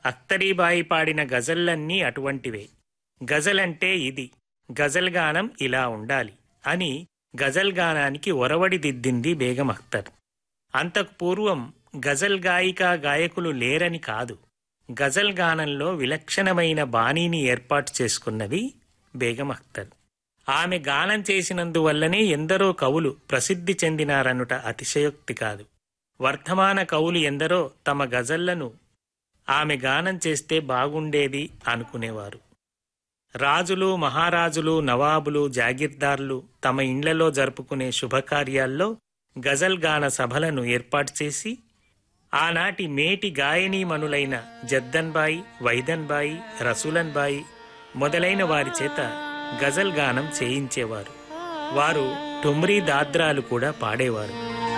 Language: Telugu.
అఖ్తరీబాయి పాడిన గజల్లన్నీ అటువంటివే గజలంటే ఇది గజల్ గానం ఇలా ఉండాలి అని గజల్ గానానికి ఒరవడి దిద్దింది బేగం అఖ్తర్ అంతకు పూర్వం గజల్ గాయిక గాయకులు లేరని కాదు గజల్ గానంలో విలక్షణమైన బాణీని ఏర్పాటు చేసుకున్నది బేగం అఖ్తర్ ఆమె గానం చేసినందువల్లనే ఎందరో కవులు ప్రసిద్ధి చెందినారనుట అతిశయోక్తి కాదు వర్ధమాన కవులు ఎందరో తమ గజల్లను ఆమె గానం చేస్తే బాగుండేది అనుకునేవారు రాజులు మహారాజులు నవాబులు జాగీర్దార్లు తమ ఇండ్లలో జరుపుకునే శుభకార్యాల్లో గజల్ గాన సభలను ఏర్పాటు చేసి ఆనాటి మేటి గాయనీమణులైన జద్దన్బాయి వైదన్బాయి రసూలన్బాయి మొదలైన వారి చేత గజల్ గానం చేయించేవారు వారు ఠుమ్రీ దాద్రాలు కూడా పాడేవారు